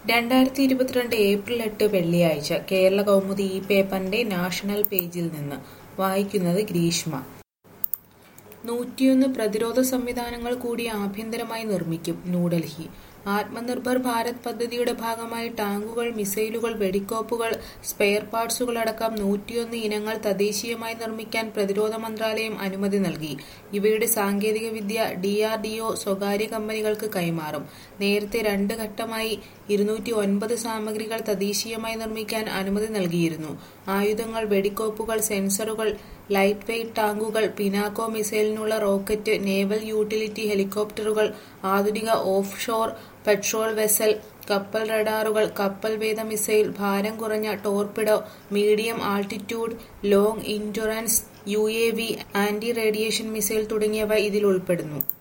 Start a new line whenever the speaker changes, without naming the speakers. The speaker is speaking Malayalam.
രണ്ടായിരത്തി ഇരുപത്തിരണ്ട് ഏപ്രിൽ എട്ട് വെള്ളിയാഴ്ച കേരള കൗമുദി ഈ പേപ്പറിന്റെ നാഷണൽ പേജിൽ നിന്ന് വായിക്കുന്നത് ഗ്രീഷ്മ നൂറ്റിയൊന്ന് പ്രതിരോധ സംവിധാനങ്ങൾ കൂടി ആഭ്യന്തരമായി നിർമ്മിക്കും ന്യൂഡൽഹി ആത്മനിർഭർ ഭാരത് പദ്ധതിയുടെ ഭാഗമായി ടാങ്കുകൾ മിസൈലുകൾ വെടിക്കോപ്പുകൾ സ്പെയർ പാർട്സുകൾ അടക്കം നൂറ്റിയൊന്ന് ഇനങ്ങൾ തദ്ദേശീയമായി നിർമ്മിക്കാൻ പ്രതിരോധ മന്ത്രാലയം അനുമതി നൽകി ഇവയുടെ സാങ്കേതിക വിദ്യ ഡിആർഡിഒ സ്വകാര്യ കമ്പനികൾക്ക് കൈമാറും നേരത്തെ രണ്ട് ഘട്ടമായി ഇരുന്നൂറ്റി ഒൻപത് സാമഗ്രികൾ തദ്ദേശീയമായി നിർമ്മിക്കാൻ അനുമതി നൽകിയിരുന്നു ആയുധങ്ങൾ വെടിക്കോപ്പുകൾ സെൻസറുകൾ ലൈറ്റ് വെയ്റ്റ് ടാങ്കുകൾ പിനാക്കോ മിസൈലിനുള്ള റോക്കറ്റ് നേവൽ യൂട്ടിലിറ്റി ഹെലികോപ്റ്ററുകൾ ആധുനിക ഓഫ് ഷോർ പെട്രോൾ വെസൽ കപ്പൽ റഡാറുകൾ കപ്പൽ വേദ മിസൈൽ ഭാരം കുറഞ്ഞ torpedo medium altitude long endurance U A V anti radiation missile തുടങ്ങിയവ ഇതിൽ ഉൾപ്പെടുന്നു